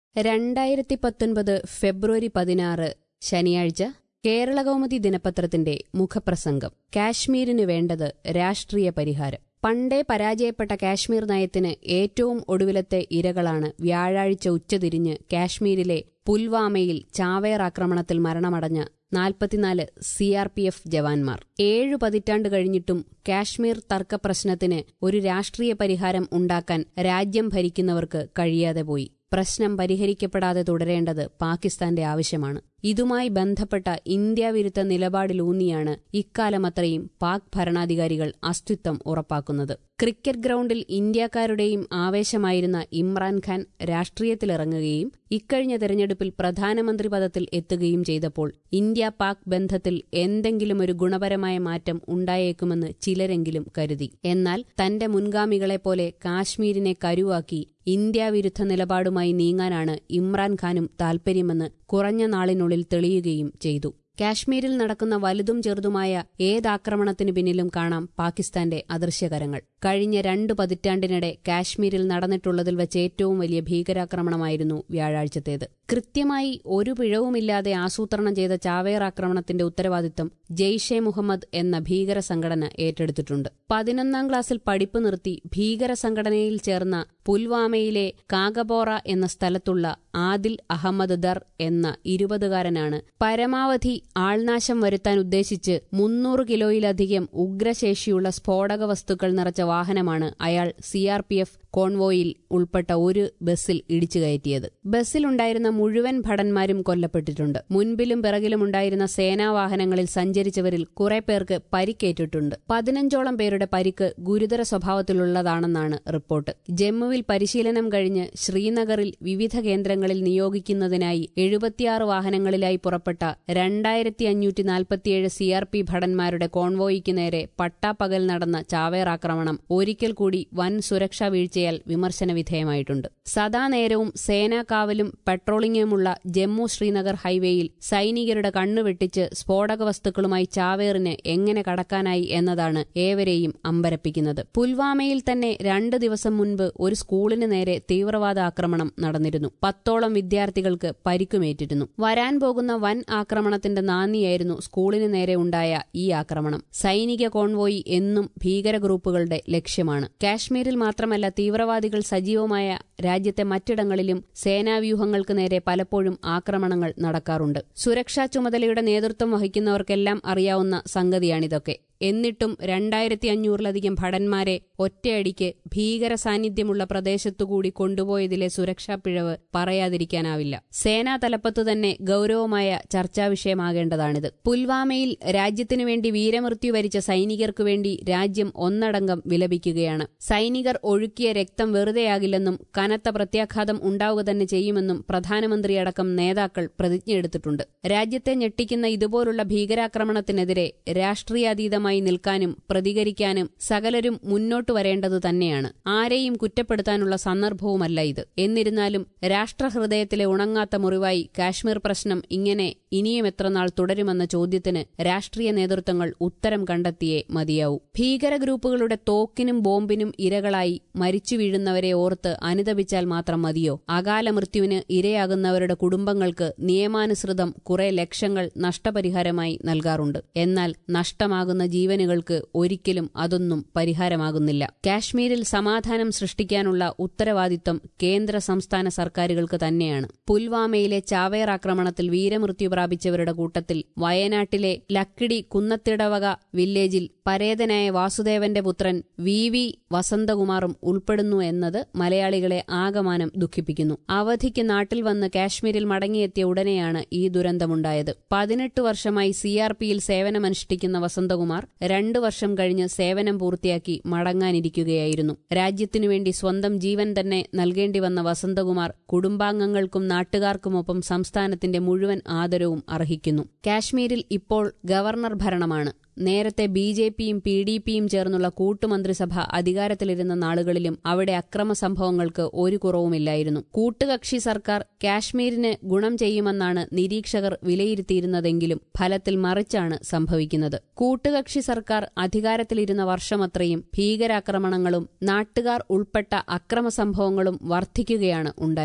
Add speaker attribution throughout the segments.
Speaker 1: രണ്ടായിരത്തി പത്തൊൻപത് ഫെബ്രുവരി പതിനാറ് ശനിയാഴ്ച കേരളകൗമുദി ദിനപത്രത്തിന്റെ മുഖപ്രസംഗം കാശ്മീരിന് വേണ്ടത് രാഷ്ട്രീയ പരിഹാരം പണ്ടേ പരാജയപ്പെട്ട കാശ്മീർ നയത്തിന് ഏറ്റവും ഒടുവിലത്തെ ഇരകളാണ് വ്യാഴാഴ്ച ഉച്ചതിരിഞ്ഞ് കാശ്മീരിലെ പുൽവാമയിൽ ചാവേർ ആക്രമണത്തിൽ മരണമടഞ്ഞ നാൽപ്പത്തിനാല് സി ആർ പി എഫ് ജവാന്മാർ ഏഴു പതിറ്റാണ്ട് കഴിഞ്ഞിട്ടും കാശ്മീർ തർക്കപ്രശ്നത്തിന് ഒരു രാഷ്ട്രീയ പരിഹാരം ഉണ്ടാക്കാൻ രാജ്യം ഭരിക്കുന്നവർക്ക് കഴിയാതെ പോയി പ്രശ്നം പരിഹരിക്കപ്പെടാതെ തുടരേണ്ടത് പാകിസ്ഥാന്റെ ആവശ്യമാണ് ഇതുമായി ബന്ധപ്പെട്ട ഇന്ത്യ വിരുദ്ധ നിലപാടിലൂന്നിയാണ് ഇക്കാലമത്രയും പാക് ഭരണാധികാരികൾ അസ്തിത്വം ഉറപ്പാക്കുന്നത് ക്രിക്കറ്റ് ഗ്രൗണ്ടിൽ ഇന്ത്യക്കാരുടെയും ആവേശമായിരുന്ന ഇമ്രാൻഖാൻ രാഷ്ട്രീയത്തിലിറങ്ങുകയും ഇക്കഴിഞ്ഞ തെരഞ്ഞെടുപ്പിൽ പ്രധാനമന്ത്രി പദത്തിൽ എത്തുകയും ചെയ്തപ്പോൾ ഇന്ത്യ പാക് ബന്ധത്തിൽ എന്തെങ്കിലും ഒരു ഗുണപരമായ മാറ്റം ഉണ്ടായേക്കുമെന്ന് ചിലരെങ്കിലും കരുതി എന്നാൽ തന്റെ മുൻഗാമികളെപ്പോലെ കാശ്മീരിനെ കരുവാക്കി ഇന്ത്യ വിരുദ്ധ നിലപാടുമായി നീങ്ങാനാണ് ഇമ്രാൻഖാനും താൽപര്യമെന്ന് കുറഞ്ഞ നാളിനുള്ളിൽ തെളിയുകയും ചെയ്തു കാശ്മീരിൽ നടക്കുന്ന വലുതും ചെറുതുമായ ഏതാക്രമണത്തിനു പിന്നിലും കാണാം പാകിസ്ഥാന്റെ അദൃശ്യകരങ്ങൾ കഴിഞ്ഞ രണ്ട് പതിറ്റാണ്ടിനിടെ കാശ്മീരിൽ നടന്നിട്ടുള്ളതിൽ വെച്ച് ഏറ്റവും വലിയ ഭീകരാക്രമണമായിരുന്നു വ്യാഴാഴ്ചത്തേത് കൃത്യമായി ഒരു പിഴവുമില്ലാതെ ആസൂത്രണം ചെയ്ത ചാവേർ ആക്രമണത്തിന്റെ ഉത്തരവാദിത്തം ജെയ്ഷെ മുഹമ്മദ് എന്ന ഭീകര സംഘടന ഏറ്റെടുത്തിട്ടുണ്ട് പതിനൊന്നാം ക്ലാസ്സിൽ പഠിപ്പ് നിർത്തി ഭീകര സംഘടനയിൽ ചേർന്ന പുൽവാമയിലെ കാഗബോറ എന്ന സ്ഥലത്തുള്ള ആദിൽ അഹമ്മദ് ദർ എന്ന ഇരുപതുകാരനാണ് പരമാവധി ആൾനാശം വരുത്താൻ ഉദ്ദേശിച്ച് മുന്നൂറ് കിലോയിലധികം ഉഗ്രശേഷിയുള്ള സ്ഫോടക വസ്തുക്കൾ നിറച്ച വാഹനമാണ് അയാൾ സിആർപിഎഫ് കോൺവോയിൽ ഉൾപ്പെട്ട ഒരു ബസ്സിൽ ഇടിച്ചു കയറ്റിയത് ബസ്സിലുണ്ടായിരുന്ന മുഴുവൻ ഭടന്മാരും കൊല്ലപ്പെട്ടിട്ടുണ്ട് മുൻപിലും പിറകിലുമുണ്ടായിരുന്ന സേനാവാഹനങ്ങളിൽ സഞ്ചരിച്ചവരിൽ കുറെ പേർക്ക് പരിക്കേറ്റിട്ടുണ്ട് പതിനഞ്ചോളം പേരുടെ പരിക്ക് ഗുരുതര സ്വഭാവത്തിലുള്ളതാണെന്നാണ് റിപ്പോർട്ട് ജമ്മുവിൽ പരിശീലനം കഴിഞ്ഞ് ശ്രീനഗറിൽ വിവിധ കേന്ദ്രങ്ങളിൽ നിയോഗിക്കുന്നതിനായി എഴുപത്തിയാറ് വാഹനങ്ങളിലായി പുറപ്പെട്ട രണ്ടായിരത്തി അഞ്ഞൂറ്റി നാൽപ്പത്തിയേഴ് സി ആർ പി ഭടന്മാരുടെ കോൺവോയിക്ക് നേരെ പട്ടാപ്പകൽ നടന്ന ചാവേർ ആക്രമണം ഒരിക്കൽ കൂടി വൻ സുരക്ഷാ വീഴ്ചയാൽ വിമർശന വിധേയമായിട്ടുണ്ട് സദാനേരവും സേനാകാവലും പെട്രോളിംഗുമുള്ള ജമ്മു ശ്രീനഗർ ഹൈവേയിൽ സൈനികരുടെ കണ്ണുവെട്ടിച്ച് സ്ഫോടക വസ്തുക്കളുമായി ചാവേറിന് എങ്ങനെ കടക്കാനായി എന്നതാണ് ഏവരെയും അമ്പരപ്പിക്കുന്നത് പുൽവാമയിൽ തന്നെ രണ്ട് ദിവസം മുൻപ് ഒരു സ്കൂളിന് നേരെ തീവ്രവാദ ആക്രമണം നടന്നിരുന്നു പത്തോളം വിദ്യാർത്ഥികൾക്ക് പരിക്കുമേറ്റിരുന്നു വരാൻ പോകുന്ന വൻ ആക്രമണത്തിന്റെ നാന്ദിയായിരുന്നു സ്കൂളിന് നേരെ ഉണ്ടായ ഈ ആക്രമണം സൈനിക കോൺവോയി എന്നും ഭീകര ഗ്രൂപ്പുകളുടെ ലക്ഷ്യമാണ് കാശ്മീരിൽ മാത്രമല്ല തീവ്രവാദികൾ സജീവമായ രാജ്യത്തെ മറ്റിടങ്ങളിലും സേനാവ്യൂഹങ്ങൾക്ക് നേരെ പലപ്പോഴും ആക്രമണങ്ങൾ നടക്കാറുണ്ട് സുരക്ഷാ ചുമതലയുടെ നേതൃത്വം വഹിക്കുന്നവർക്കെല്ലാം അറിയാവുന്ന സംഗതിയാണിതൊക്കെ എന്നിട്ടും രണ്ടായിരത്തി അഞ്ഞൂറിലധികം ഭടന്മാരെ ഒറ്റയടിക്ക് ഭീകര സാന്നിധ്യമുള്ള പ്രദേശത്തുകൂടി കൊണ്ടുപോയതിലെ സുരക്ഷാ പിഴവ് പറയാതിരിക്കാനാവില്ല സേനാ തലപ്പത്തു തന്നെ ഗൌരവമായ ചർച്ചാ വിഷയമാകേണ്ടതാണിത് പുൽവാമയിൽ രാജ്യത്തിനു വേണ്ടി വീരമൃത്യു വരിച്ച സൈനികർക്കു വേണ്ടി രാജ്യം ഒന്നടങ്കം വിലപിക്കുകയാണ് സൈനികർ ഒഴുക്കിയ രക്തം വെറുതെയാകില്ലെന്നും കനത്ത പ്രത്യാഘാതം ഉണ്ടാവുക തന്നെ ചെയ്യുമെന്നും പ്രധാനമന്ത്രിയടക്കം നേതാക്കൾ പ്രതിജ്ഞയെടുത്തിട്ടുണ്ട് രാജ്യത്തെ ഞെട്ടിക്കുന്ന ഇതുപോലുള്ള ഭീകരാക്രമണത്തിനെതിരെ രാഷ്ട്രീയാതീതമായി നിൽക്കാനും പ്രതികരിക്കാനും സകലരും മുന്നോട്ടു വരേണ്ടത് തന്നെയാണ് ആരെയും കുറ്റപ്പെടുത്താനുള്ള സന്ദർഭവുമല്ല ഇത് എന്നിരുന്നാലും രാഷ്ട്രഹൃദയത്തിലെ ഉണങ്ങാത്ത മുറിവായി കാശ്മീർ പ്രശ്നം ഇങ്ങനെ ഇനിയും എത്രനാൾ തുടരുമെന്ന ചോദ്യത്തിന് രാഷ്ട്രീയ നേതൃത്വങ്ങൾ ഉത്തരം കണ്ടെത്തിയേ മതിയാവൂ ഭീകര ഗ്രൂപ്പുകളുടെ തോക്കിനും ബോംബിനും ഇരകളായി മരിച്ചു വീഴുന്നവരെ ഓർത്ത് അനുതപിച്ചാൽ മാത്രം മതിയോ അകാല മൃത്യുവിന് ഇരയാകുന്നവരുടെ കുടുംബങ്ങൾക്ക് നിയമാനുസൃതം കുറെ ലക്ഷങ്ങൾ നഷ്ടപരിഹാരമായി നൽകാറുണ്ട് എന്നാൽ നഷ്ടമാകുന്ന ജീവനുകൾക്ക് ഒരിക്കലും അതൊന്നും പരിഹാരമാകുന്നില്ല കാശ്മീരിൽ സമാധാനം സൃഷ്ടിക്കാനുള്ള ഉത്തരവാദിത്തം കേന്ദ്ര സംസ്ഥാന സർക്കാരുകൾക്ക് തന്നെയാണ് പുൽവാമയിലെ ചാവേർ ആക്രമണത്തിൽ വീരമൃത്യു പ്രാപിച്ചവരുടെ കൂട്ടത്തിൽ വയനാട്ടിലെ ലക്കിടി കുന്നത്തിടവക വില്ലേജിൽ പരേതനായ വാസുദേവന്റെ പുത്രൻ വി വി വസന്തകുമാറും ഉൾപ്പെടുന്നു എന്നത് മലയാളികളെ ആകമാനം ദുഃഖിപ്പിക്കുന്നു അവധിക്ക് നാട്ടിൽ വന്ന് കാശ്മീരിൽ മടങ്ങിയെത്തിയ ഉടനെയാണ് ഈ ദുരന്തമുണ്ടായത് പതിനെട്ട് വർഷമായി സി ആർ പിയിൽ സേവനമനുഷ്ഠിക്കുന്ന വസന്തകുമാർ രണ്ടു വർഷം കഴിഞ്ഞ് സേവനം പൂർത്തിയാക്കി മടങ്ങാനിരിക്കുകയായിരുന്നു രാജ്യത്തിനുവേണ്ടി സ്വന്തം ജീവൻ തന്നെ നൽകേണ്ടി വന്ന വസന്തകുമാർ കുടുംബാംഗങ്ങൾക്കും നാട്ടുകാർക്കുമൊപ്പം സംസ്ഥാനത്തിന്റെ മുഴുവൻ ആദരവും അർഹിക്കുന്നു കാശ്മീരിൽ ഇപ്പോൾ ഗവർണർ ഭരണമാണ് നേരത്തെ ബി ജെ പിയും പി ഡി പിയും ചേർന്നുള്ള കൂട്ടുമന്ത്രിസഭ അധികാരത്തിലിരുന്ന നാളുകളിലും അവിടെ അക്രമ സംഭവങ്ങൾക്ക് ഒരു കുറവുമില്ലായിരുന്നു കൂട്ടുകക്ഷി സർക്കാർ കാശ്മീരിന് ഗുണം ചെയ്യുമെന്നാണ് നിരീക്ഷകർ വിലയിരുത്തിയിരുന്നതെങ്കിലും ഫലത്തിൽ മറിച്ചാണ് സംഭവിക്കുന്നത് കൂട്ടുകക്ഷി സർക്കാർ അധികാരത്തിലിരുന്ന വർഷമത്രയും ഭീകരാക്രമണങ്ങളും നാട്ടുകാർ ഉൾപ്പെട്ട അക്രമ സംഭവങ്ങളും വർദ്ധിക്കുകയാണ് ഉണ്ടായത്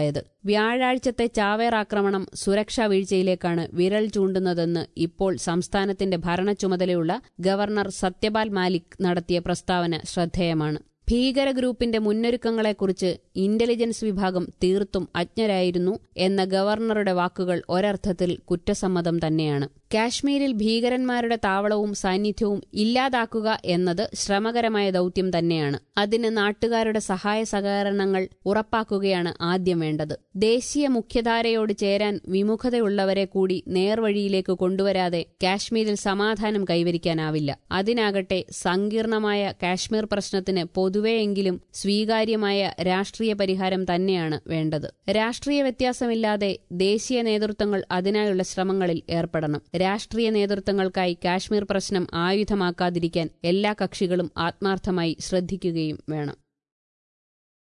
Speaker 1: വ്യാഴാഴ്ചത്തെ ചാവേർ ആക്രമണം സുരക്ഷാ വീഴ്ചയിലേക്കാണ് വിരൽ ചൂണ്ടുന്നതെന്ന് ഇപ്പോൾ സംസ്ഥാനത്തിന്റെ ഭരണ ചുമതലയുള്ള ഗവർണർ സത്യപാൽ മാലിക് നടത്തിയ പ്രസ്താവന ശ്രദ്ധേയമാണ് ഭീകര ഗ്രൂപ്പിന്റെ മുന്നൊരുക്കങ്ങളെക്കുറിച്ച് ഇന്റലിജൻസ് വിഭാഗം തീർത്തും അജ്ഞരായിരുന്നു എന്ന ഗവർണറുടെ വാക്കുകൾ ഒരർത്ഥത്തിൽ കുറ്റസമ്മതം തന്നെയാണ് കാശ്മീരിൽ ഭീകരന്മാരുടെ താവളവും സാന്നിധ്യവും ഇല്ലാതാക്കുക എന്നത് ശ്രമകരമായ ദൌത്യം തന്നെയാണ് അതിന് നാട്ടുകാരുടെ സഹായ സഹകരണങ്ങൾ ഉറപ്പാക്കുകയാണ് ആദ്യം വേണ്ടത് ദേശീയ മുഖ്യധാരയോട് ചേരാൻ വിമുഖതയുള്ളവരെ കൂടി നേർവഴിയിലേക്ക് കൊണ്ടുവരാതെ കാശ്മീരിൽ സമാധാനം കൈവരിക്കാനാവില്ല അതിനാകട്ടെ സങ്കീർണമായ കാശ്മീർ പ്രശ്നത്തിന് പൊതുവെയെങ്കിലും സ്വീകാര്യമായ രാഷ്ട്രീയ പരിഹാരം തന്നെയാണ് വേണ്ടത് രാഷ്ട്രീയ വ്യത്യാസമില്ലാതെ ദേശീയ നേതൃത്വങ്ങൾ അതിനായുള്ള ശ്രമങ്ങളിൽ ഏർപ്പെടണം രാഷ്ട്രീയ നേതൃത്വങ്ങൾക്കായി കാശ്മീർ പ്രശ്നം ആയുധമാക്കാതിരിക്കാൻ എല്ലാ കക്ഷികളും ആത്മാർത്ഥമായി ശ്രദ്ധിക്കുകയും വേണം